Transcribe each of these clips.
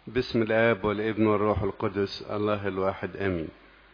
بسم الآب والابن والروح القدس الله الواحد آمين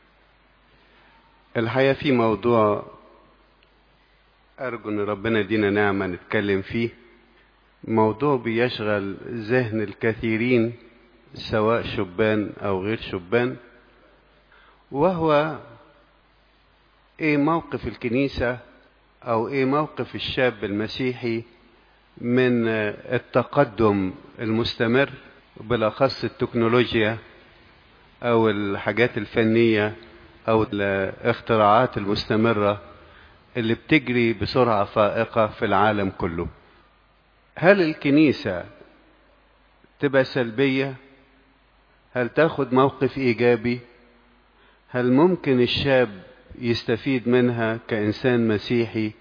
الحقيقة في موضوع أرجو إن ربنا يدينا نعمة نتكلم فيه موضوع بيشغل ذهن الكثيرين سواء شبان أو غير شبان وهو إيه موقف الكنيسة أو إيه موقف الشاب المسيحي من التقدم المستمر بالأخص التكنولوجيا أو الحاجات الفنية أو الاختراعات المستمرة اللي بتجري بسرعة فائقة في العالم كله هل الكنيسة تبقى سلبية هل تاخد موقف إيجابي هل ممكن الشاب يستفيد منها كإنسان مسيحي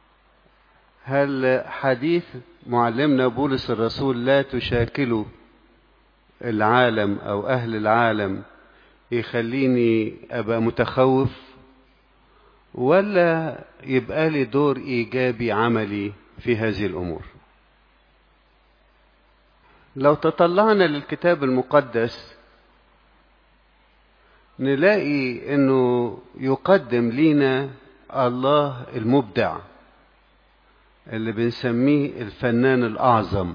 هل حديث معلمنا بولس الرسول لا تشاكلوا العالم او اهل العالم يخليني ابقى متخوف ولا يبقى لي دور ايجابي عملي في هذه الامور لو تطلعنا للكتاب المقدس نلاقي انه يقدم لينا الله المبدع اللي بنسميه الفنان الاعظم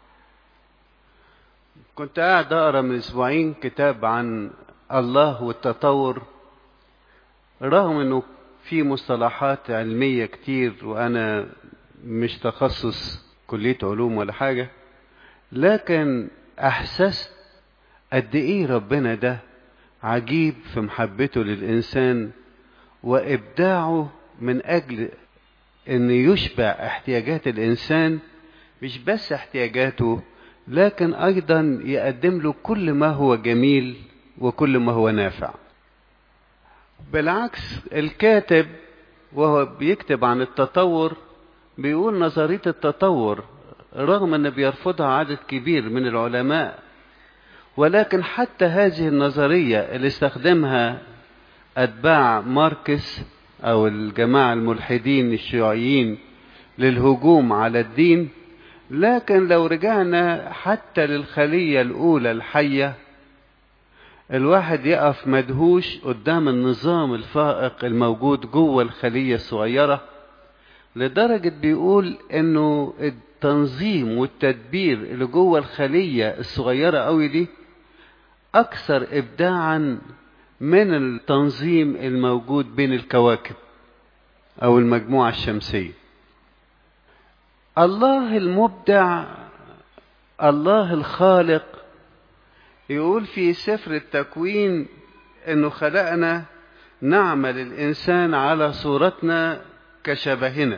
كنت قاعد اقرا من اسبوعين كتاب عن الله والتطور رغم انه في مصطلحات علميه كتير وانا مش تخصص كليه علوم ولا حاجه لكن احسست قد ايه ربنا ده عجيب في محبته للانسان وابداعه من اجل ان يشبع احتياجات الانسان مش بس احتياجاته لكن ايضا يقدم له كل ما هو جميل وكل ما هو نافع بالعكس الكاتب وهو بيكتب عن التطور بيقول نظريه التطور رغم ان بيرفضها عدد كبير من العلماء ولكن حتى هذه النظريه اللي استخدمها اتباع ماركس او الجماعه الملحدين الشيوعيين للهجوم على الدين لكن لو رجعنا حتى للخليه الاولى الحيه الواحد يقف مدهوش قدام النظام الفائق الموجود جوه الخليه الصغيره لدرجه بيقول انه التنظيم والتدبير اللي جوه الخليه الصغيره قوي دي اكثر ابداعا من التنظيم الموجود بين الكواكب او المجموعه الشمسيه الله المبدع الله الخالق يقول في سفر التكوين انه خلقنا نعمل الانسان على صورتنا كشبهنا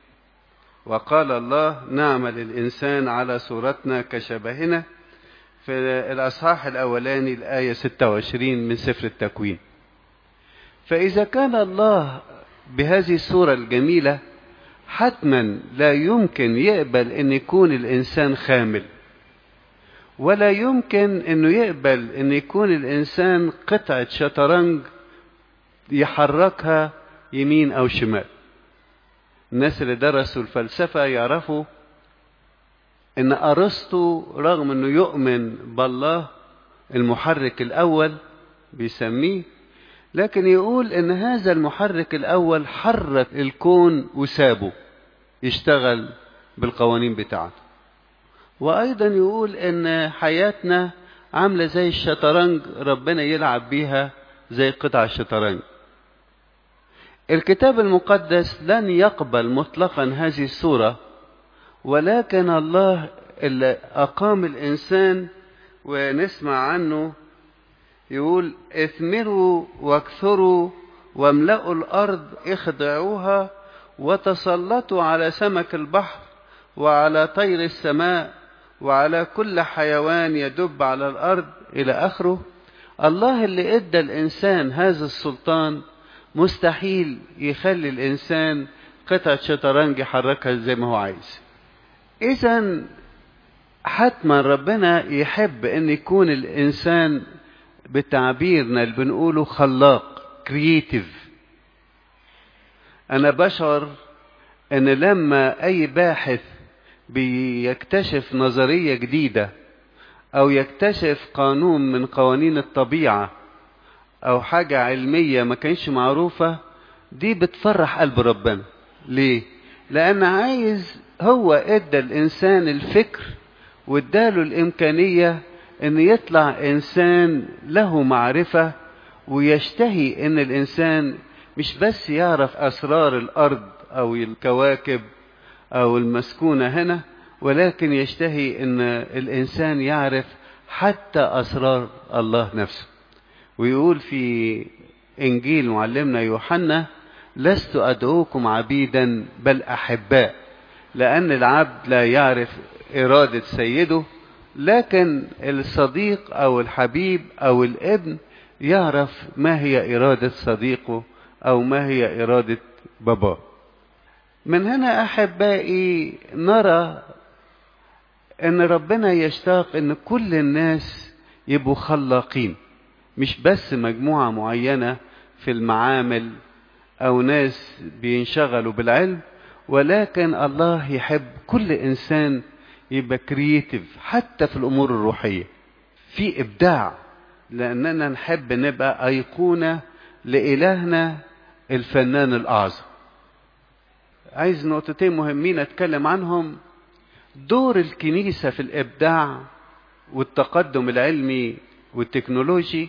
وقال الله نعمل الانسان على صورتنا كشبهنا في الاصحاح الاولاني الايه 26 من سفر التكوين فاذا كان الله بهذه الصوره الجميله حتما لا يمكن يقبل ان يكون الانسان خامل ولا يمكن انه يقبل ان يكون الانسان قطعه شطرنج يحركها يمين او شمال الناس اللي درسوا الفلسفه يعرفوا ان ارسطو رغم انه يؤمن بالله المحرك الاول بيسميه لكن يقول ان هذا المحرك الاول حرك الكون وسابه يشتغل بالقوانين بتاعته وايضا يقول ان حياتنا عامله زي الشطرنج ربنا يلعب بيها زي قطع الشطرنج الكتاب المقدس لن يقبل مطلقا هذه الصوره ولكن الله اللي اقام الانسان ونسمع عنه يقول اثمروا واكثروا واملأوا الأرض اخضعوها وتسلطوا على سمك البحر وعلى طير السماء وعلى كل حيوان يدب على الأرض إلى آخره الله اللي ادى الإنسان هذا السلطان مستحيل يخلي الإنسان قطعة شطرنج يحركها زي ما هو عايز إذا حتما ربنا يحب أن يكون الإنسان بتعبيرنا اللي بنقوله خلاق كرييتيف انا بشعر ان لما اي باحث بيكتشف نظريه جديده أو يكتشف قانون من قوانين الطبيعة أو حاجة علمية ما كانش معروفة دي بتفرح قلب ربنا ليه؟ لأن عايز هو ادى الإنسان الفكر واداله الإمكانية إن يطلع إنسان له معرفة ويشتهي إن الإنسان مش بس يعرف أسرار الأرض أو الكواكب أو المسكونة هنا ولكن يشتهي ان الانسان يعرف حتى اسرار الله نفسه ويقول في انجيل معلمنا يوحنا لست ادعوكم عبيدا بل احباء لان العبد لا يعرف اراده سيده لكن الصديق او الحبيب او الابن يعرف ما هي اراده صديقه او ما هي اراده باباه من هنا احبائي نرى ان ربنا يشتاق ان كل الناس يبقوا خلاقين مش بس مجموعة معينة في المعامل او ناس بينشغلوا بالعلم ولكن الله يحب كل انسان يبقى كرييتيف حتى في الامور الروحية في ابداع لاننا نحب نبقى ايقونة لالهنا الفنان الاعظم عايز نقطتين مهمين اتكلم عنهم دور الكنيسة في الإبداع والتقدم العلمي والتكنولوجي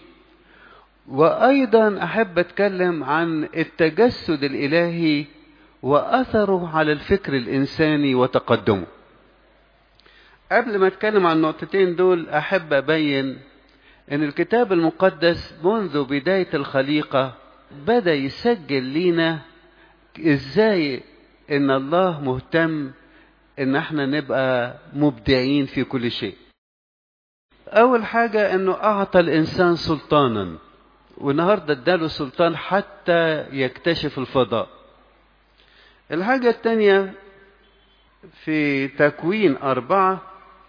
وأيضا أحب أتكلم عن التجسد الإلهي وأثره على الفكر الإنساني وتقدمه قبل ما أتكلم عن النقطتين دول أحب أبين أن الكتاب المقدس منذ بداية الخليقة بدأ يسجل لينا إزاي أن الله مهتم ان احنا نبقى مبدعين في كل شيء اول حاجة انه اعطى الانسان سلطانا والنهاردة اداله سلطان حتى يكتشف الفضاء الحاجة التانية في تكوين أربعة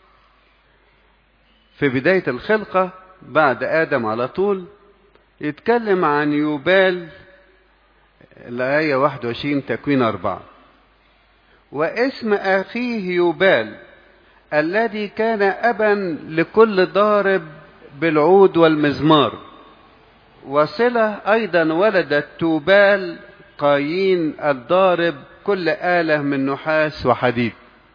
في بداية الخلقة بعد آدم على طول يتكلم عن يوبال الآية 21 تكوين أربعة واسم أخيه يوبال الذي كان أبا لكل ضارب بالعود والمزمار وصلة أيضا ولدت توبال قايين الضارب كل آلة من نحاس وحديد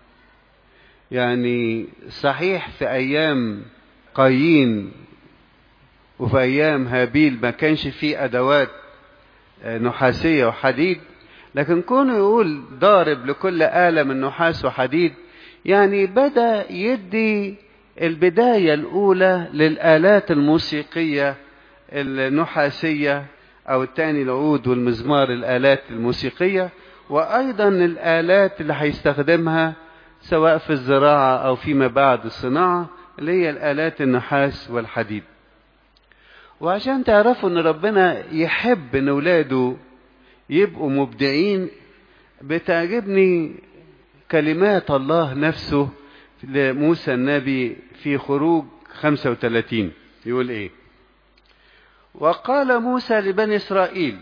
يعني صحيح في أيام قايين وفي أيام هابيل ما كانش فيه أدوات نحاسية وحديد لكن كونه يقول ضارب لكل آلة من نحاس وحديد يعني بدأ يدي البداية الأولى للآلات الموسيقية النحاسية أو الثاني العود والمزمار الآلات الموسيقية وأيضا الآلات اللي هيستخدمها سواء في الزراعة أو فيما بعد الصناعة اللي هي الآلات النحاس والحديد وعشان تعرفوا ان ربنا يحب ان اولاده يبقوا مبدعين بتعجبني كلمات الله نفسه لموسى النبي في خروج 35 يقول ايه وقال موسى لبني اسرائيل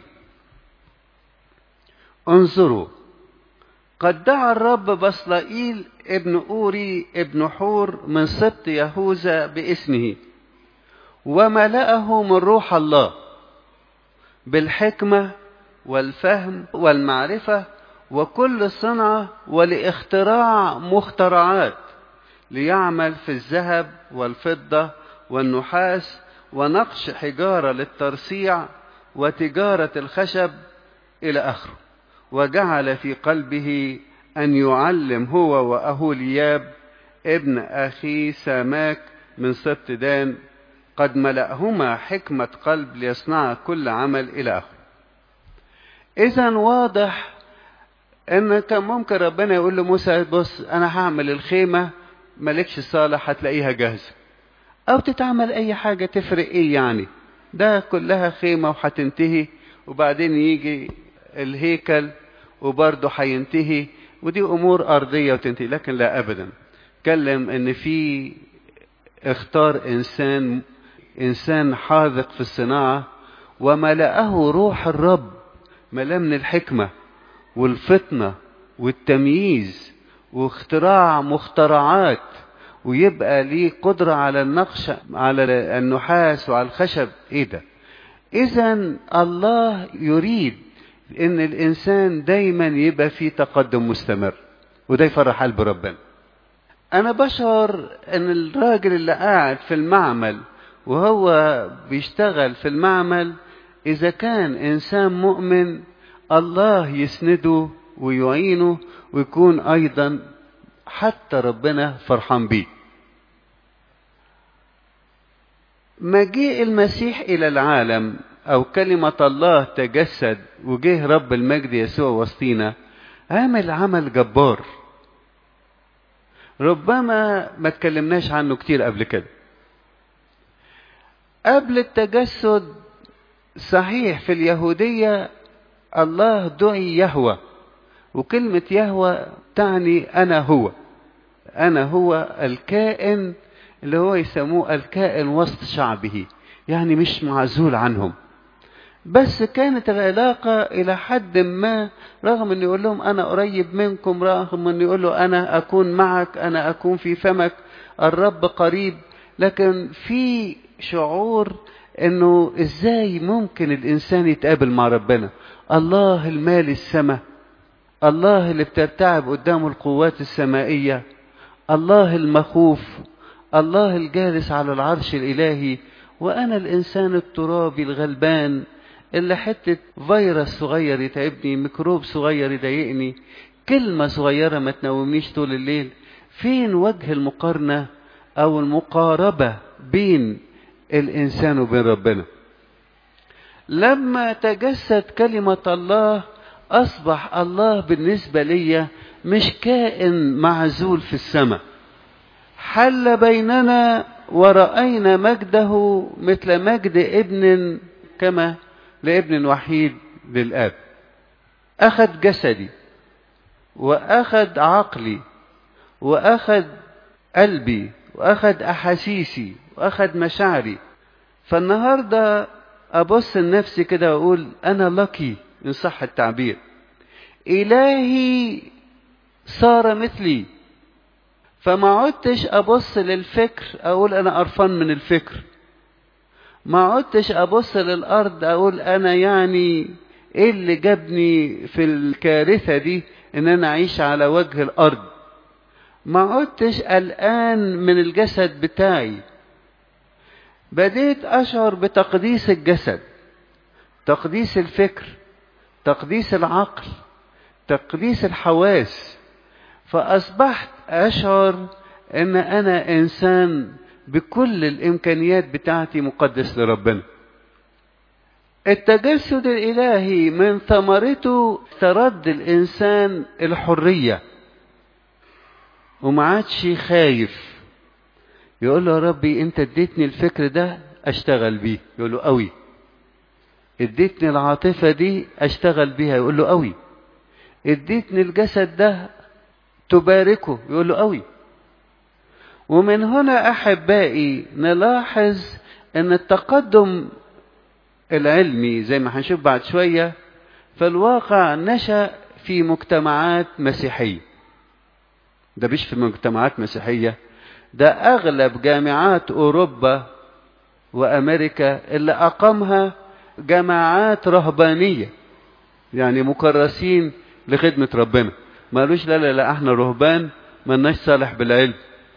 انظروا قد دعا الرب بصلائيل ابن اوري ابن حور من سبط يهوذا باسمه وملأه من روح الله بالحكمة والفهم والمعرفة وكل صنعة ولاختراع مخترعات ليعمل في الذهب والفضة والنحاس ونقش حجارة للترصيع وتجارة الخشب إلى آخره وجعل في قلبه أن يعلم هو وأهولياب ابن أخي ساماك من سبط دان قد ملأهما حكمة قلب ليصنع كل عمل إلى آخره إذا واضح إن كان ممكن ربنا يقول لموسى بص أنا هعمل الخيمة مالكش صالح هتلاقيها جاهزة أو تتعمل أي حاجة تفرق إيه يعني ده كلها خيمة وهتنتهي وبعدين يجي الهيكل وبرضه هينتهي ودي أمور أرضية وتنتهي لكن لا أبدا اتكلم إن في اختار إنسان إنسان حاذق في الصناعة وملأه روح الرب ملأ من الحكمة والفطنة والتمييز واختراع مخترعات ويبقى ليه قدرة على النقش على النحاس وعلى الخشب ايه ده اذا الله يريد ان الانسان دايما يبقى في تقدم مستمر وده يفرح قلب ربنا انا بشعر ان الراجل اللي قاعد في المعمل وهو بيشتغل في المعمل اذا كان انسان مؤمن الله يسنده ويعينه ويكون ايضا حتى ربنا فرحان بيه مجيء المسيح الى العالم او كلمة الله تجسد وجه رب المجد يسوع وسطينا عمل عمل جبار ربما ما تكلمناش عنه كتير قبل كده قبل التجسد صحيح في اليهودية الله دعي يهوى وكلمة يهوى تعني أنا هو أنا هو الكائن اللي هو يسموه الكائن وسط شعبه يعني مش معزول عنهم بس كانت العلاقة إلى حد ما رغم أن يقول لهم أنا قريب منكم رغم أن يقول له أنا أكون معك أنا أكون في فمك الرب قريب لكن في شعور أنه إزاي ممكن الإنسان يتقابل مع ربنا الله المالي السماء الله اللي بترتعب قدامه القوات السمائية الله المخوف الله الجالس على العرش الإلهي وأنا الإنسان الترابي الغلبان اللي حتة فيروس صغير يتعبني ميكروب صغير يضايقني كلمة صغيرة ما تنومنيش طول الليل فين وجه المقارنة أو المقاربة بين الإنسان وبين ربنا لما تجسد كلمة الله أصبح الله بالنسبة لي مش كائن معزول في السماء حل بيننا ورأينا مجده مثل مجد ابن كما لابن وحيد للآب أخذ جسدي وأخذ عقلي وأخذ قلبي وأخذ أحاسيسي وأخذ مشاعري فالنهاردة أبص لنفسي كده وأقول أنا لكي إن صح التعبير إلهي صار مثلي فما عدتش أبص للفكر أقول أنا قرفان من الفكر ما عدتش أبص للأرض أقول أنا يعني إيه اللي جابني في الكارثة دي إن أنا أعيش على وجه الأرض ما عدتش قلقان من الجسد بتاعي بديت أشعر بتقديس الجسد تقديس الفكر تقديس العقل تقديس الحواس فأصبحت أشعر أن أنا إنسان بكل الإمكانيات بتاعتي مقدس لربنا التجسد الإلهي من ثمرته ترد الإنسان الحرية وما عادش خايف يقول له يا ربي أنت اديتني الفكر ده أشتغل بيه يقول له قوي اديتني العاطفة دي أشتغل بيها يقول له قوي اديتني الجسد ده تباركه يقول له قوي ومن هنا احبائي نلاحظ ان التقدم العلمي زي ما هنشوف بعد شويه في الواقع نشا في مجتمعات مسيحيه ده مش في مجتمعات مسيحيه ده اغلب جامعات اوروبا وامريكا اللي اقامها جماعات رهبانيه يعني مكرسين لخدمه ربنا ما قالوش لا لا لا احنا رهبان ملناش صالح بالعلم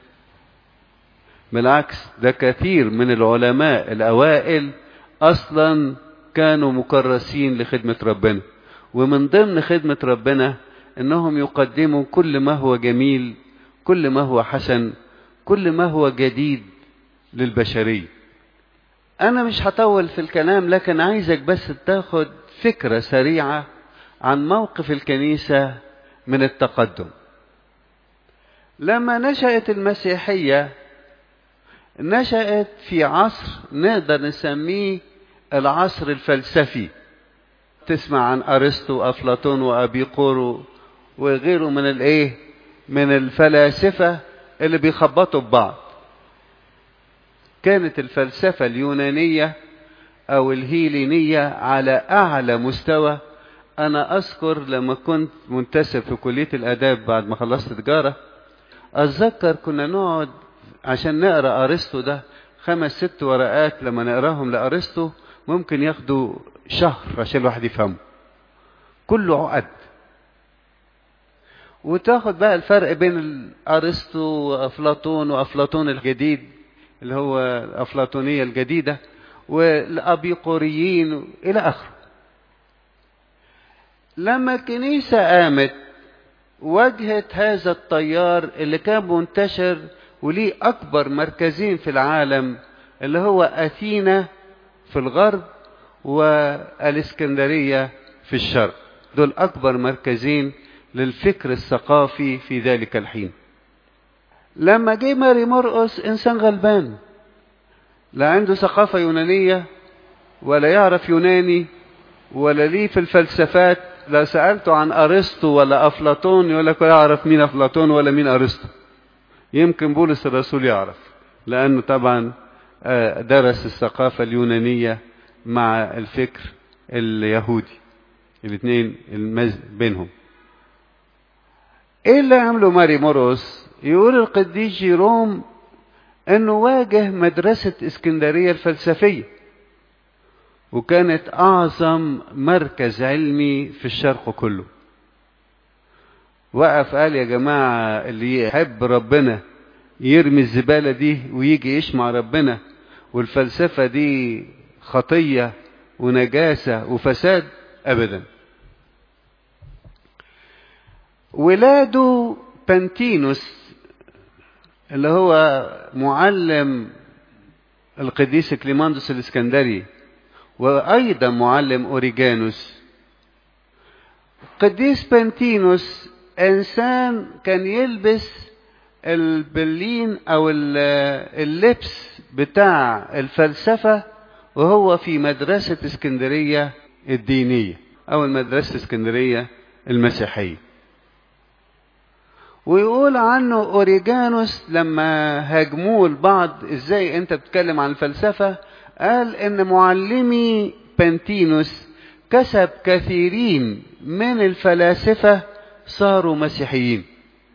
بالعكس ده كثير من العلماء الأوائل أصلا كانوا مكرسين لخدمة ربنا ومن ضمن خدمة ربنا إنهم يقدموا كل ما هو جميل كل ما هو حسن كل ما هو جديد للبشرية أنا مش هطول في الكلام لكن عايزك بس تاخد فكرة سريعة عن موقف الكنيسة من التقدم لما نشأت المسيحية نشأت في عصر نقدر نسميه العصر الفلسفي تسمع عن أرسطو وأفلاطون وأبيقورو وغيره من الإيه من الفلاسفة اللي بيخبطوا ببعض كانت الفلسفة اليونانية أو الهيلينية على أعلى مستوى أنا أذكر لما كنت منتسب في كلية الآداب بعد ما خلصت تجارة أتذكر كنا نقعد عشان نقرا ارسطو ده خمس ست ورقات لما نقراهم لارسطو ممكن ياخدوا شهر عشان الواحد يفهمه كله عقد وتاخد بقى الفرق بين ارسطو وافلاطون وافلاطون الجديد اللي هو الافلاطونيه الجديده والابيقوريين الى اخره لما الكنيسه قامت واجهت هذا التيار اللي كان منتشر وليه اكبر مركزين في العالم اللي هو اثينا في الغرب والاسكندريه في الشرق دول اكبر مركزين للفكر الثقافي في ذلك الحين لما جه ماري مرقس انسان غلبان لا عنده ثقافه يونانيه ولا يعرف يوناني ولا ليه في الفلسفات لو سالته عن ارسطو ولا افلاطون يقول لك ولا يعرف مين افلاطون ولا مين ارسطو يمكن بولس الرسول يعرف لانه طبعا درس الثقافه اليونانيه مع الفكر اليهودي الاثنين المز بينهم ايه اللي عمله ماري موروس يقول القديس جيروم انه واجه مدرسة اسكندرية الفلسفية وكانت اعظم مركز علمي في الشرق كله وقف قال يا جماعة اللي يحب ربنا يرمي الزبالة دي ويجي يعيش مع ربنا والفلسفة دي خطية ونجاسة وفساد أبدا ولاده بانتينوس اللي هو معلم القديس كليماندوس الاسكندري وأيضا معلم أوريجانوس قديس بانتينوس إنسان كان يلبس البلين أو اللبس بتاع الفلسفة وهو في مدرسة اسكندرية الدينية أو المدرسة اسكندرية المسيحية ويقول عنه أوريجانوس لما هاجموه البعض ازاي انت بتتكلم عن الفلسفة قال ان معلمي بنتينوس كسب كثيرين من الفلاسفة صاروا مسيحيين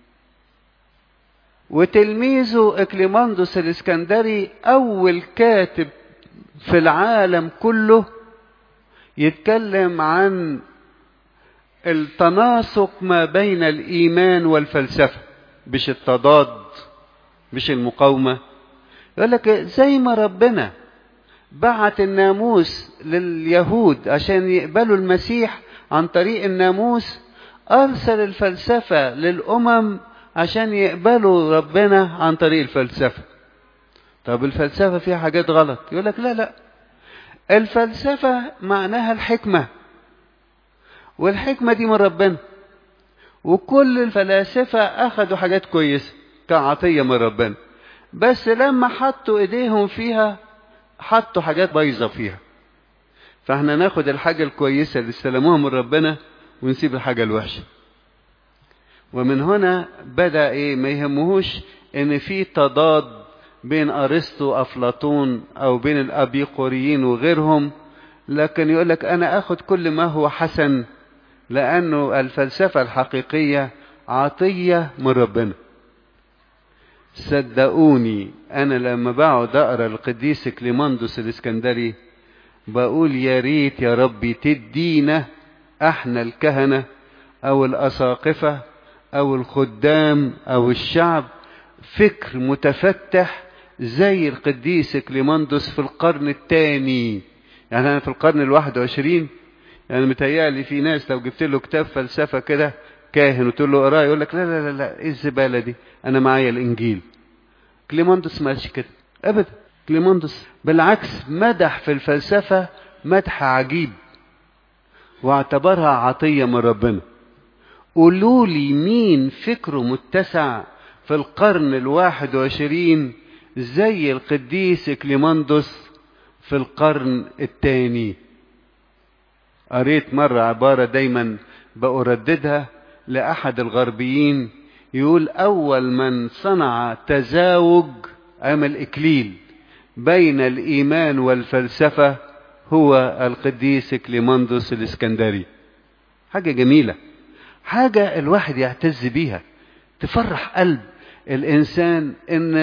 وتلميذه اكليماندوس الاسكندري اول كاتب في العالم كله يتكلم عن التناسق ما بين الايمان والفلسفه مش التضاد مش المقاومه يقول لك زي ما ربنا بعت الناموس لليهود عشان يقبلوا المسيح عن طريق الناموس ارسل الفلسفه للامم عشان يقبلوا ربنا عن طريق الفلسفه طب الفلسفه فيها حاجات غلط يقول لك لا لا الفلسفه معناها الحكمه والحكمة دي من ربنا وكل الفلاسفة أخدوا حاجات كويسة كعطية من ربنا بس لما حطوا إيديهم فيها حطوا حاجات بايظة فيها فاحنا ناخد الحاجة الكويسة اللي استلموها من ربنا ونسيب الحاجة الوحشة ومن هنا بدأ إيه ما يهمهوش إن في تضاد بين أرسطو وأفلاطون أو بين الأبيقوريين وغيرهم لكن يقول لك أنا أخد كل ما هو حسن لأنه الفلسفة الحقيقية عطية من ربنا صدقوني أنا لما بقعد أقرأ القديس كليماندوس الإسكندري بقول يا ريت يا ربي تدينا احنا الكهنة أو الأساقفة أو الخدام أو الشعب فكر متفتح زي القديس كليماندوس في القرن الثاني يعني أنا في القرن الواحد وعشرين يعني متهيألي في ناس لو جبت له كتاب فلسفة كده كاهن وتقول له اقراه يقول لك لا لا لا لا ايه الزبالة دي أنا معايا الإنجيل كليماندوس ما قالش كده أبدا كليماندوس بالعكس مدح في الفلسفة مدح عجيب واعتبرها عطية من ربنا قولوا لي مين فكره متسع في القرن الواحد وعشرين زي القديس كليماندوس في القرن الثاني قريت مرة عبارة دايما بأرددها لأحد الغربيين يقول أول من صنع تزاوج أم الإكليل بين الإيمان والفلسفة هو القديس كليماندوس الإسكندري حاجة جميلة حاجة الواحد يعتز بيها تفرح قلب الإنسان إن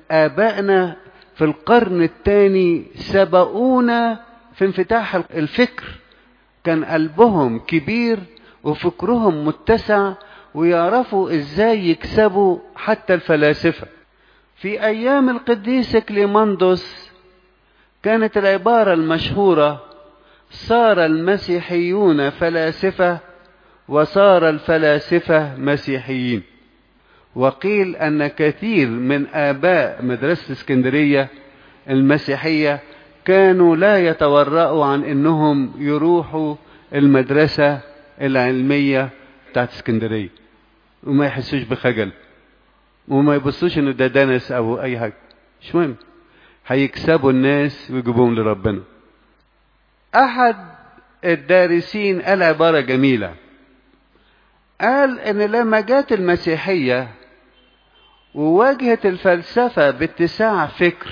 آبائنا في القرن الثاني سبقونا في انفتاح الفكر كان قلبهم كبير وفكرهم متسع ويعرفوا ازاي يكسبوا حتى الفلاسفة في ايام القديس كليماندوس كانت العبارة المشهورة صار المسيحيون فلاسفة وصار الفلاسفة مسيحيين وقيل أن كثير من آباء مدرسة اسكندرية المسيحية كانوا لا يتورأوا عن أنهم يروحوا المدرسة العلمية بتاعت اسكندرية وما يحسوش بخجل وما يبصوش انه ده دنس او اي حاجة مش مهم هيكسبوا الناس ويجيبوهم لربنا احد الدارسين قال عبارة جميلة قال ان لما جات المسيحية وواجهت الفلسفة باتساع فكر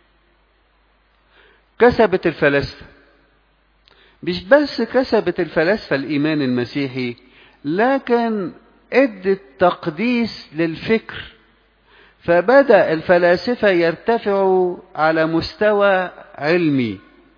كسبت الفلاسفة مش بس كسبت الفلاسفة الإيمان المسيحي لكن ادت تقديس للفكر فبدأ الفلاسفة يرتفعوا على مستوى علمي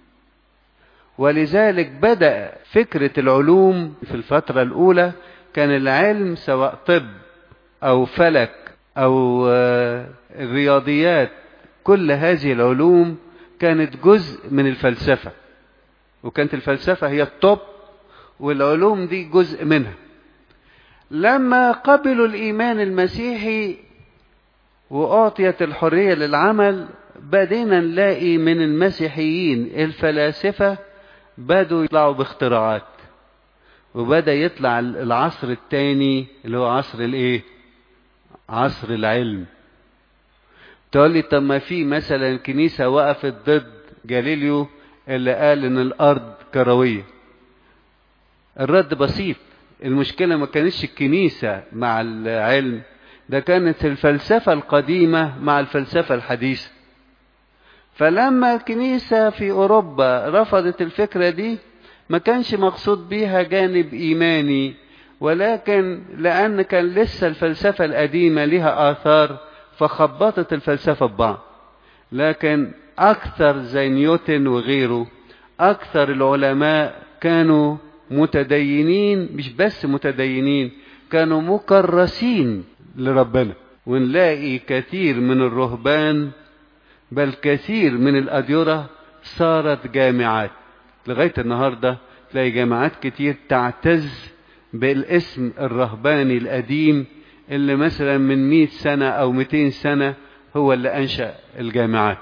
ولذلك بدأ فكرة العلوم في الفترة الأولى كان العلم سواء طب أو فلك أو الرياضيات كل هذه العلوم كانت جزء من الفلسفة وكانت الفلسفة هي الطب والعلوم دي جزء منها لما قبلوا الإيمان المسيحي وأعطيت الحرية للعمل بدينا نلاقي من المسيحيين الفلاسفة بدوا يطلعوا باختراعات وبدأ يطلع العصر الثاني اللي هو عصر الايه عصر العلم تقول لي طب ما في مثلا كنيسة وقفت ضد جاليليو اللي قال ان الارض كروية الرد بسيط المشكلة ما كانتش الكنيسة مع العلم ده كانت الفلسفة القديمة مع الفلسفة الحديثة فلما الكنيسة في أوروبا رفضت الفكرة دي ما كانش مقصود بيها جانب إيماني ولكن لأن كان لسه الفلسفة القديمة لها آثار فخبطت الفلسفة ببعض لكن أكثر زي نيوتن وغيره أكثر العلماء كانوا متدينين مش بس متدينين كانوا مكرسين لربنا ونلاقي كثير من الرهبان بل كثير من الأديرة صارت جامعات لغاية النهاردة تلاقي جامعات كتير تعتز بالاسم الرهباني القديم اللي مثلا من مئة سنة أو مئتين سنة هو اللي أنشأ الجامعات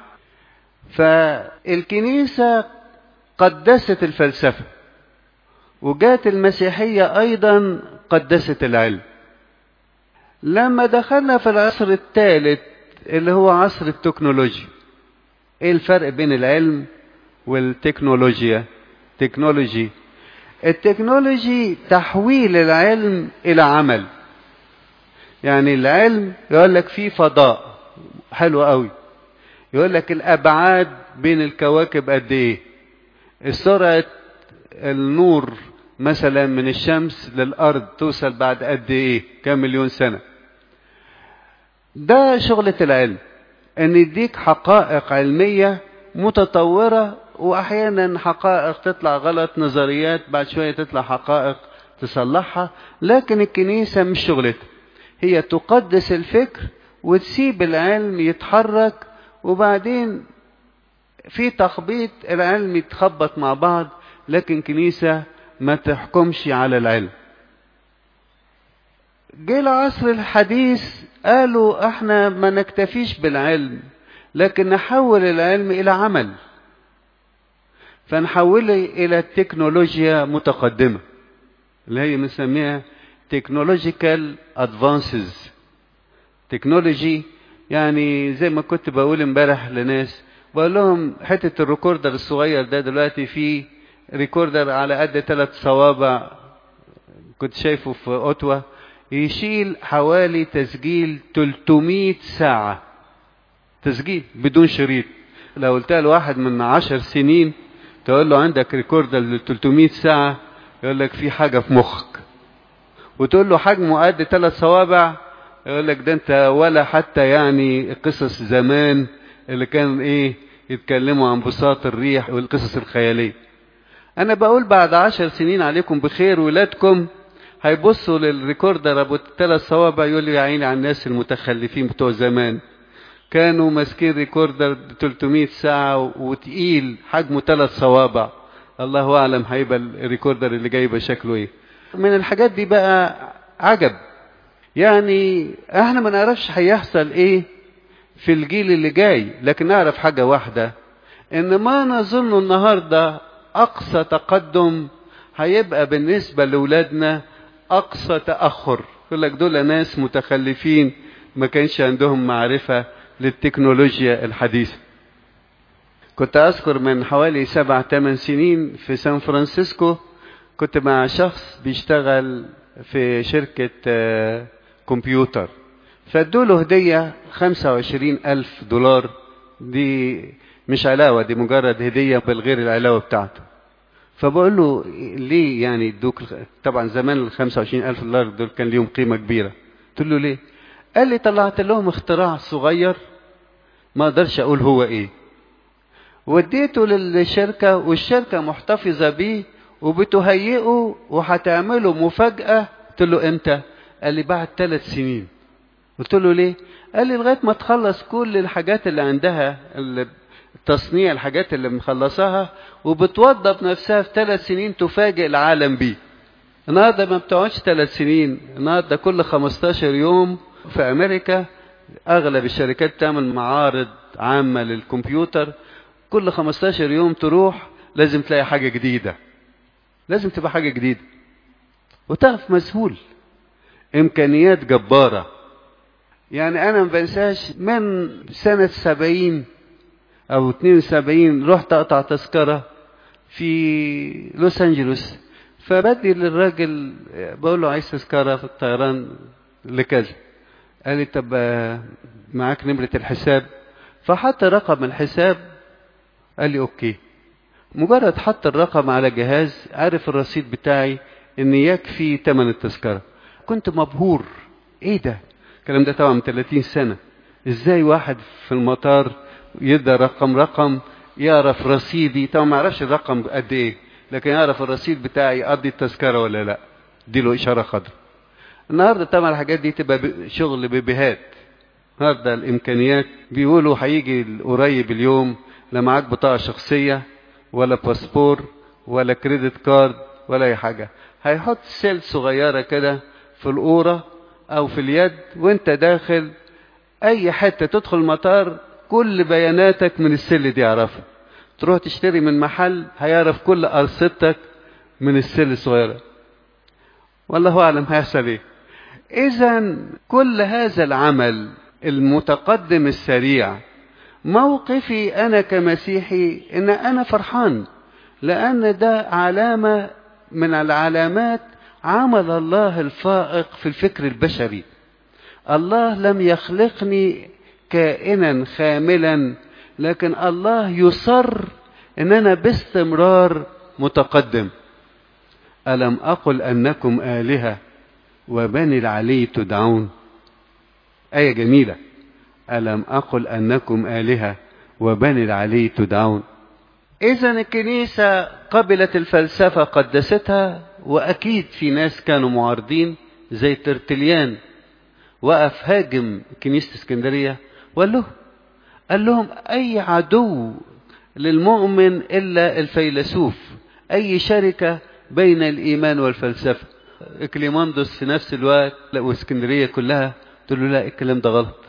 فالكنيسة قدست الفلسفة وجات المسيحية أيضا قدست العلم لما دخلنا في العصر الثالث اللي هو عصر التكنولوجيا ايه الفرق بين العلم والتكنولوجيا تكنولوجي التكنولوجي تحويل العلم الى عمل يعني العلم يقول لك في فضاء حلو قوي يقول لك الابعاد بين الكواكب قد ايه سرعه النور مثلا من الشمس للارض توصل بعد قد ايه كام مليون سنه ده شغله العلم ان يديك حقائق علميه متطوره واحيانا حقائق تطلع غلط نظريات بعد شويه تطلع حقائق تصلحها لكن الكنيسه مش شغلتها هي تقدس الفكر وتسيب العلم يتحرك وبعدين في تخبيط العلم يتخبط مع بعض لكن كنيسة ما تحكمش على العلم جه العصر الحديث قالوا احنا ما نكتفيش بالعلم لكن نحول العلم الى عمل فنحوله الى التكنولوجيا متقدمة اللي هي بنسميها تكنولوجيكال ادفانسز تكنولوجي يعني زي ما كنت بقول امبارح لناس بقول لهم حتة الريكوردر الصغير ده دلوقتي فيه ريكوردر على قد ثلاث صوابع كنت شايفه في اوتوا يشيل حوالي تسجيل 300 ساعة تسجيل بدون شريط لو قلت لواحد من عشر سنين تقول له عندك ريكوردر ل 300 ساعة يقول لك في حاجة في مخك وتقول له حجمه قد ثلاث صوابع يقول لك ده انت ولا حتى يعني قصص زمان اللي كان ايه يتكلموا عن بساط الريح والقصص الخيالية انا بقول بعد عشر سنين عليكم بخير ولادكم هيبصوا للريكوردر ابو ثلاث صوابع يقول لي يا عيني على الناس المتخلفين بتوع زمان كانوا ماسكين ريكوردر 300 ساعة وتقيل حجمه ثلاث صوابع الله اعلم هيبقى الريكوردر اللي جايبه شكله ايه من الحاجات دي بقى عجب يعني احنا ما نعرفش هيحصل ايه في الجيل اللي جاي لكن نعرف حاجة واحدة ان ما نظن النهاردة اقصى تقدم هيبقى بالنسبة لأولادنا اقصى تأخر يقول لك دول ناس متخلفين ما كانش عندهم معرفة للتكنولوجيا الحديثة كنت أذكر من حوالي سبع ثمان سنين في سان فرانسيسكو كنت مع شخص بيشتغل في شركة كمبيوتر فادوا له هدية 25 ألف دولار دي مش علاوة دي مجرد هدية بالغير العلاوة بتاعته فبقول له ليه يعني ادوك طبعا زمان ال 25 ألف دولار دول كان ليهم قيمة كبيرة قلت له ليه قال لي طلعت لهم اختراع صغير ما اقدرش اقول هو ايه وديته للشركة والشركة محتفظة بيه وبتهيئه وهتعمله مفاجأة قلت له امتى قال لي بعد ثلاث سنين قلت له ليه قال لي لغاية ما تخلص كل الحاجات اللي عندها تصنيع الحاجات اللي مخلصاها وبتوظف نفسها في ثلاث سنين تفاجئ العالم بيه النهارده ما بتقعدش ثلاث سنين النهارده كل 15 يوم في امريكا اغلب الشركات تعمل معارض عامة للكمبيوتر كل 15 يوم تروح لازم تلاقي حاجة جديدة لازم تبقى حاجة جديدة وتعرف مسهول امكانيات جبارة يعني انا ما بنساش من سنة سبعين او 72 رحت اقطع تذكرة في لوس انجلوس فبدي للراجل بقول له عايز تذكرة في الطيران لكذا قال لي طب معاك نمرة الحساب فحط رقم الحساب قال لي اوكي مجرد حط الرقم على جهاز عارف الرصيد بتاعي ان يكفي ثمن التذكرة كنت مبهور ايه ده الكلام ده طبعا من 30 سنة ازاي واحد في المطار يدى رقم رقم يعرف رصيدي طبعا ما يعرفش الرقم قد ايه لكن يعرف الرصيد بتاعي يقضي التذكرة ولا لا دي له اشارة خضراء النهارده طبعا الحاجات دي تبقى شغل بيبيهات النهارده الامكانيات بيقولوا هيجي قريب اليوم لا معاك بطاقه شخصيه ولا باسبور ولا كريدت كارد ولا اي حاجه هيحط سيل صغيره كده في القوره او في اليد وانت داخل اي حته تدخل المطار كل بياناتك من السل دي يعرفها تروح تشتري من محل هيعرف كل ارصدتك من السل الصغيره والله اعلم هيحصل ايه اذا كل هذا العمل المتقدم السريع موقفي انا كمسيحي ان انا فرحان لان ده علامه من العلامات عمل الله الفائق في الفكر البشري الله لم يخلقني كائنا خاملا لكن الله يصر ان انا باستمرار متقدم الم اقل انكم الهه وبني العلي تدعون آية جميلة ألم أقل أنكم آلهة وبني العلي تدعون إذا الكنيسة قبلت الفلسفة قدستها وأكيد في ناس كانوا معارضين زي ترتليان وقف هاجم كنيسة اسكندرية وقال له قال لهم أي عدو للمؤمن إلا الفيلسوف أي شركة بين الإيمان والفلسفة إكليماندوس في نفس الوقت لا واسكندرية كلها قلت له لا الكلام ده غلط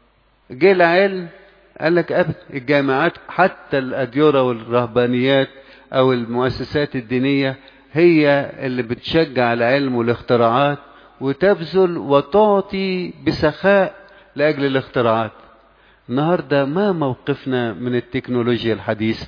جه العلم قال لك أبدا الجامعات حتى الأديرة والرهبانيات أو المؤسسات الدينية هي اللي بتشجع العلم والاختراعات وتبذل وتعطي بسخاء لأجل الاختراعات النهاردة ما موقفنا من التكنولوجيا الحديثة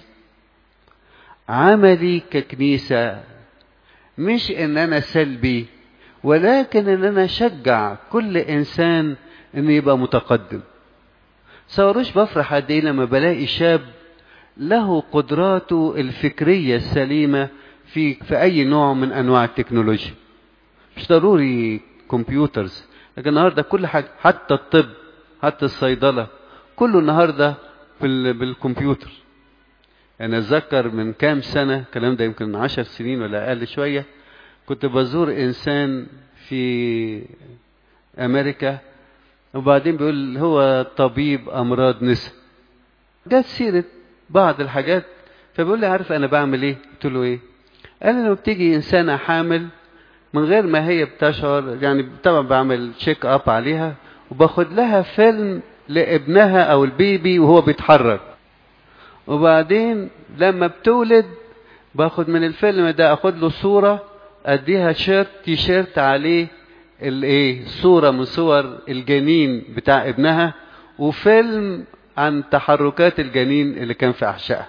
عملي ككنيسة مش ان انا سلبي ولكن ان انا اشجع كل انسان انه يبقى متقدم صوروش بفرح قد ايه لما بلاقي شاب له قدراته الفكرية السليمة في في اي نوع من انواع التكنولوجيا مش ضروري كمبيوترز لكن النهارده كل حاجه حتى الطب حتى الصيدله كله النهارده بالكمبيوتر انا اتذكر من كام سنه الكلام ده يمكن عشر سنين ولا اقل شويه كنت بزور انسان في امريكا وبعدين بيقول هو طبيب امراض نساء جت سيره بعض الحاجات فبيقول لي عارف انا بعمل ايه قلت له ايه قال لي لما بتيجي انسانه حامل من غير ما هي بتشعر يعني طبعا بعمل تشيك اب عليها وباخد لها فيلم لابنها او البيبي وهو بيتحرك وبعدين لما بتولد باخد من الفيلم ده اخد له صوره اديها شيرت تي شيرت عليه الايه صوره من صور الجنين بتاع ابنها وفيلم عن تحركات الجنين اللي كان في احشائها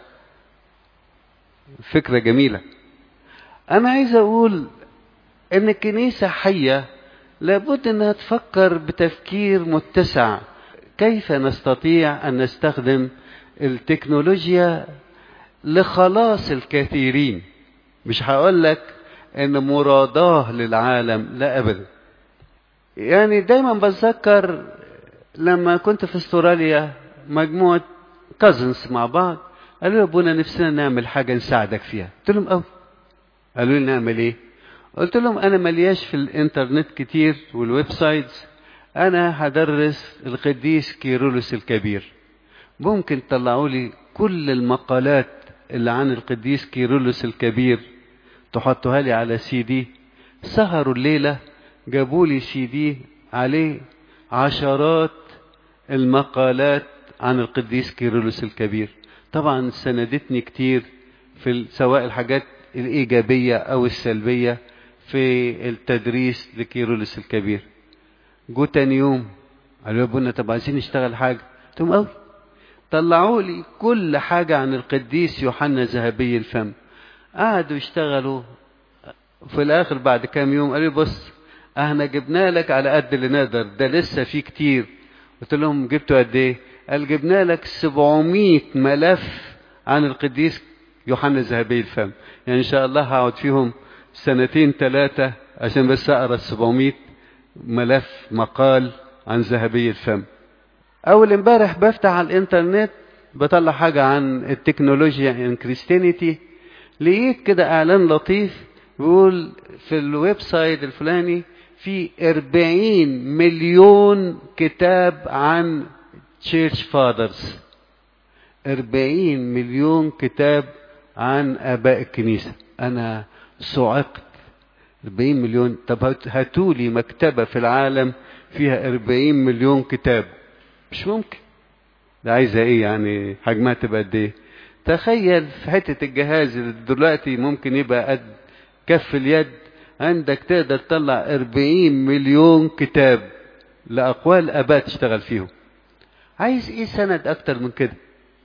فكره جميله انا عايز اقول ان الكنيسه حيه لابد انها تفكر بتفكير متسع كيف نستطيع ان نستخدم التكنولوجيا لخلاص الكثيرين مش هقول لك ان مراداه للعالم لا ابدا يعني دايما بتذكر لما كنت في استراليا مجموعه كازنز مع بعض قالوا لي ابونا نفسنا نعمل حاجه نساعدك فيها قلت لهم قوي قالوا لي نعمل ايه قلت لهم انا ملياش في الانترنت كتير والويب سايتس انا هدرس القديس كيرلس الكبير ممكن تطلعوا لي كل المقالات اللي عن القديس كيرلس الكبير تحطوها لي على سي دي سهروا الليله جابوا لي سي دي عليه عشرات المقالات عن القديس كيرلس الكبير طبعا سندتني كتير في سواء الحاجات الإيجابية أو السلبية في التدريس لكيرلس الكبير جو تاني يوم قالوا يا ابونا طب عايزين نشتغل حاجة قلت لهم قوي طلعوا لي كل حاجة عن القديس يوحنا ذهبي الفم قعدوا يشتغلوا في الآخر بعد كام يوم قالوا بص احنا جبنا لك على قد اللي نقدر ده لسه في كتير قلت لهم جبتوا قد ايه قال جبنا لك 700 ملف عن القديس يوحنا الذهبي الفم يعني ان شاء الله هقعد فيهم سنتين ثلاثة عشان بس اقرا 700 ملف مقال عن ذهبي الفم اول امبارح بفتح على الانترنت بطلع حاجة عن التكنولوجيا ان كريستينيتي لقيت كده اعلان لطيف بيقول في الويب سايت الفلاني في 40 مليون كتاب عن تشيرش فادرز 40 مليون كتاب عن اباء الكنيسه انا صعقت 40 مليون طب هاتوا لي مكتبه في العالم فيها 40 مليون كتاب مش ممكن ده عايزه ايه يعني حجمها تبقى قد ايه تخيل في حته الجهاز اللي دلوقتي ممكن يبقى قد كف اليد عندك تقدر تطلع 40 مليون كتاب لأقوال آباء تشتغل فيهم عايز ايه سند اكتر من كده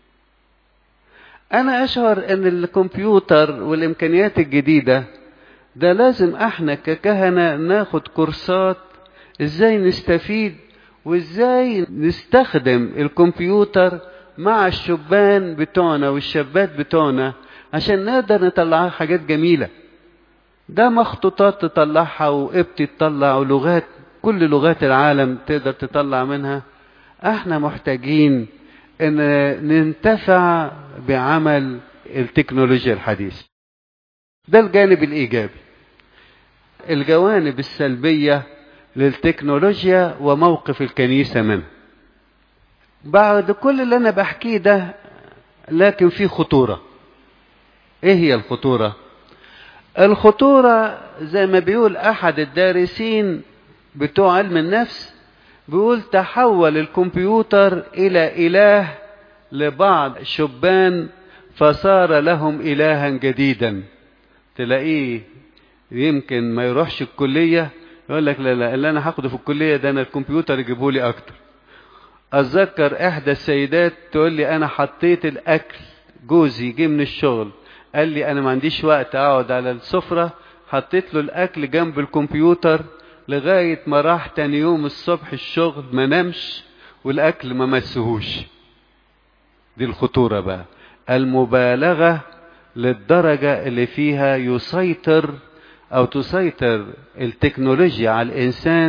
انا اشعر ان الكمبيوتر والامكانيات الجديدة ده لازم احنا ككهنة ناخد كورسات ازاي نستفيد وازاي نستخدم الكمبيوتر مع الشبان بتوعنا والشابات بتوعنا عشان نقدر نطلع حاجات جميله ده مخطوطات تطلعها وقبت تطلع ولغات كل لغات العالم تقدر تطلع منها احنا محتاجين ان ننتفع بعمل التكنولوجيا الحديثة ده الجانب الايجابي الجوانب السلبية للتكنولوجيا وموقف الكنيسة منها بعد كل اللي انا بحكيه ده لكن في خطورة ايه هي الخطورة الخطورة زي ما بيقول أحد الدارسين بتوع علم النفس بيقول تحول الكمبيوتر إلى إله لبعض الشبان فصار لهم إلها جديدا تلاقيه يمكن ما يروحش الكلية يقول لك لا لا اللي أنا هاخده في الكلية ده أنا الكمبيوتر يجيبه لي أكتر أتذكر إحدى السيدات تقول لي أنا حطيت الأكل جوزي جه من الشغل قال لي انا ما عنديش وقت اقعد على السفرة حطيت له الاكل جنب الكمبيوتر لغاية ما راح تاني يوم الصبح الشغل ما نامش والاكل ما مسهوش دي الخطورة بقى المبالغة للدرجة اللي فيها يسيطر او تسيطر التكنولوجيا على الانسان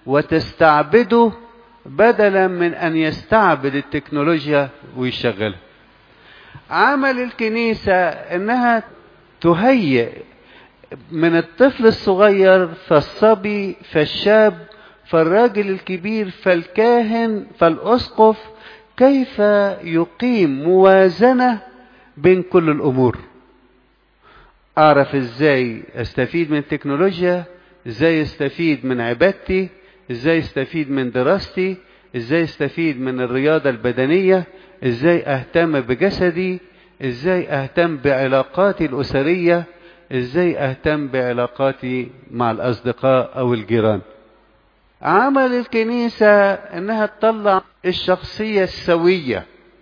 وتستعبده بدلا من أن يستعبد التكنولوجيا ويشغلها عمل الكنيسة إنها تهيئ من الطفل الصغير فالصبي فالشاب فالراجل الكبير فالكاهن فالأسقف كيف يقيم موازنة بين كل الأمور أعرف إزاي أستفيد من التكنولوجيا إزاي أستفيد من عبادتي إزاي أستفيد من دراستي إزاي أستفيد من الرياضة البدنية إزاي أهتم بجسدي إزاي أهتم بعلاقاتي الأسرية إزاي أهتم بعلاقاتي مع الأصدقاء أو الجيران عمل الكنيسة انها تطلع الشخصية السوية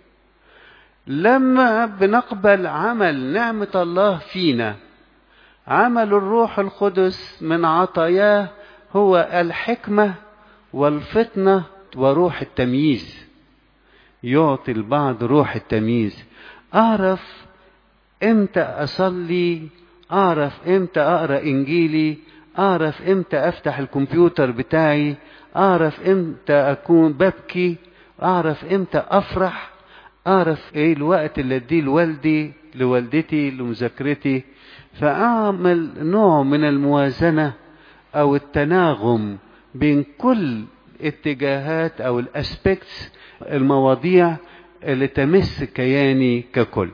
لما بنقبل عمل نعمة الله فينا عمل الروح القدس من عطاياه هو الحكمة والفطنة وروح التمييز يعطي البعض روح التمييز اعرف امتى اصلي اعرف امتى اقرا انجيلي اعرف امتى افتح الكمبيوتر بتاعي اعرف امتى اكون ببكي اعرف امتى افرح اعرف ايه الوقت اللي اديه لوالدي لوالدتي لمذاكرتي فاعمل نوع من الموازنه او التناغم بين كل اتجاهات او الاسبكتس المواضيع اللي تمس كياني ككل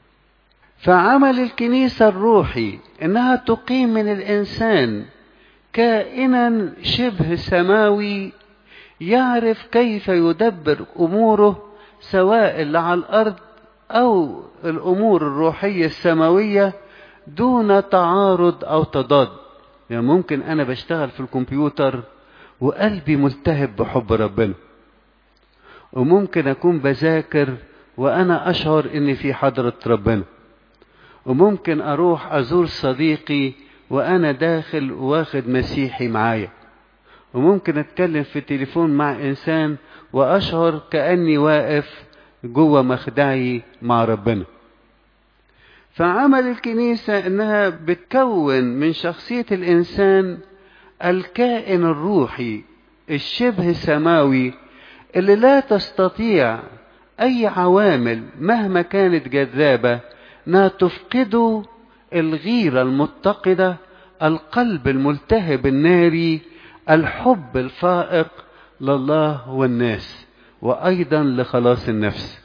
فعمل الكنيسة الروحي انها تقيم من الانسان كائنا شبه سماوي يعرف كيف يدبر اموره سواء اللي على الارض او الامور الروحية السماوية دون تعارض او تضاد يعني ممكن انا بشتغل في الكمبيوتر وقلبي ملتهب بحب ربنا وممكن اكون بذاكر وانا اشعر اني في حضرة ربنا وممكن اروح ازور صديقي وانا داخل واخد مسيحي معايا وممكن اتكلم في التليفون مع انسان واشعر كاني واقف جوه مخدعي مع ربنا فعمل الكنيسة انها بتكون من شخصية الانسان الكائن الروحي الشبه سماوي اللي لا تستطيع اي عوامل مهما كانت جذابة انها تفقده الغيرة المتقدة القلب الملتهب الناري الحب الفائق لله والناس وايضا لخلاص النفس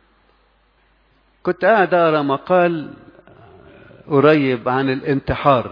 كنت قاعد اقرا مقال قريب عن الانتحار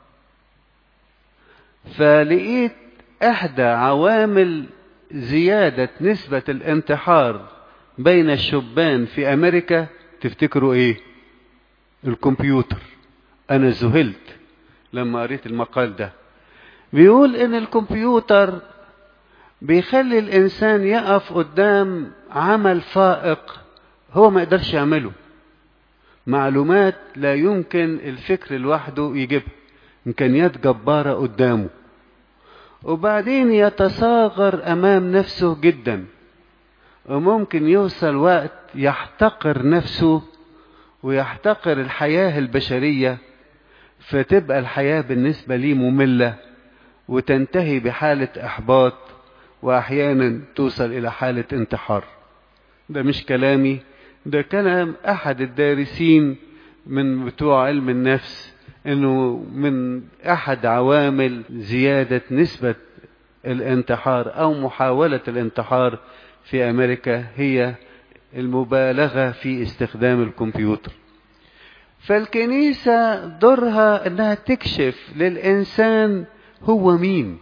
فلقيت احدى عوامل زيادة نسبة الانتحار بين الشبان في امريكا تفتكروا ايه الكمبيوتر انا ذهلت لما قريت المقال ده بيقول ان الكمبيوتر بيخلي الانسان يقف قدام عمل فائق هو ما يقدرش يعمله معلومات لا يمكن الفكر لوحده يجيبها امكانيات جباره قدامه وبعدين يتصاغر امام نفسه جدا وممكن يوصل وقت يحتقر نفسه ويحتقر الحياه البشريه فتبقى الحياه بالنسبه ليه ممله وتنتهي بحاله احباط واحيانا توصل الى حاله انتحار ده مش كلامي ده كلام احد الدارسين من بتوع علم النفس انه من احد عوامل زياده نسبه الانتحار او محاوله الانتحار في امريكا هي المبالغه في استخدام الكمبيوتر فالكنيسه دورها انها تكشف للانسان هو مين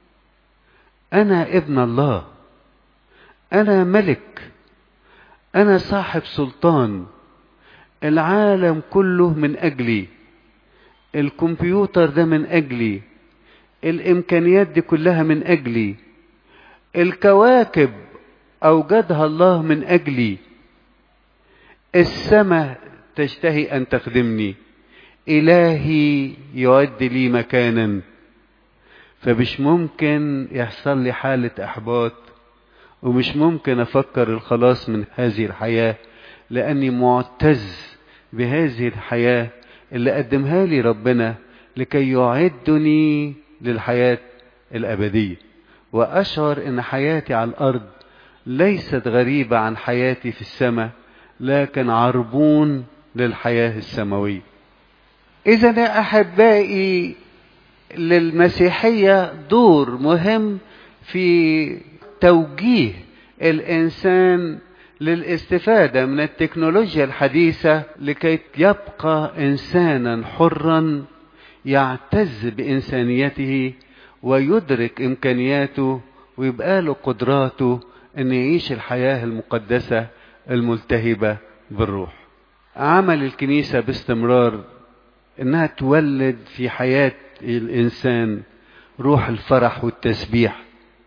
انا ابن الله انا ملك انا صاحب سلطان العالم كله من اجلي الكمبيوتر ده من اجلي الامكانيات دي كلها من اجلي الكواكب اوجدها الله من اجلي السماء تشتهي ان تخدمني الهي يعد لي مكانا فمش ممكن يحصل لي حاله احباط ومش ممكن افكر الخلاص من هذه الحياه لاني معتز بهذه الحياه اللي قدمها لي ربنا لكي يعدني للحياه الابديه وأشعر أن حياتي على الأرض ليست غريبة عن حياتي في السماء لكن عربون للحياة السماوية إذا يا أحبائي للمسيحية دور مهم في توجيه الإنسان للاستفادة من التكنولوجيا الحديثة لكي يبقى إنسانا حرا يعتز بإنسانيته ويدرك إمكانياته ويبقى له قدراته أن يعيش الحياة المقدسة الملتهبة بالروح عمل الكنيسة باستمرار انها تولد في حياة الانسان روح الفرح والتسبيح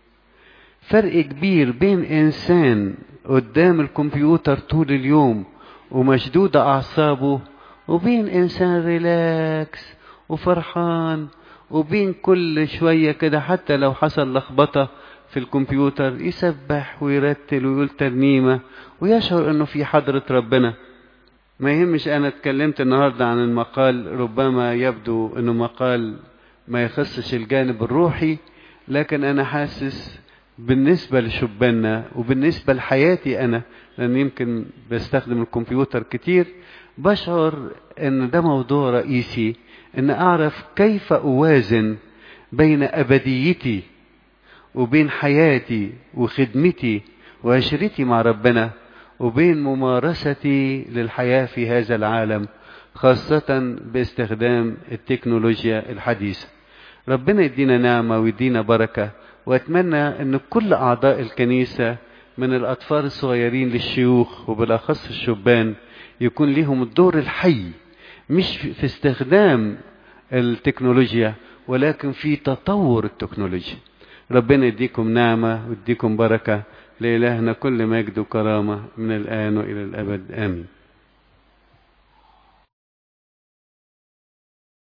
فرق كبير بين انسان قدام الكمبيوتر طول اليوم ومشدودة اعصابه وبين انسان ريلاكس وفرحان وبين كل شوية كده حتى لو حصل لخبطة في الكمبيوتر يسبح ويرتل ويقول ترنيمة ويشعر انه في حضرة ربنا ما يهمش انا اتكلمت النهارده عن المقال ربما يبدو انه مقال ما يخصش الجانب الروحي لكن انا حاسس بالنسبه لشباننا وبالنسبه لحياتي انا لان يمكن بستخدم الكمبيوتر كتير بشعر ان ده موضوع رئيسي ان اعرف كيف اوازن بين ابديتي وبين حياتي وخدمتي وعشرتي مع ربنا وبين ممارستي للحياة في هذا العالم خاصة باستخدام التكنولوجيا الحديثة ربنا يدينا نعمة ويدينا بركة وأتمنى أن كل أعضاء الكنيسة من الأطفال الصغيرين للشيوخ وبالأخص الشبان يكون لهم الدور الحي مش في استخدام التكنولوجيا ولكن في تطور التكنولوجيا ربنا يديكم نعمة ويديكم بركة لإلهنا كل مجد وكرامة من الآن وإلى الأبد آمين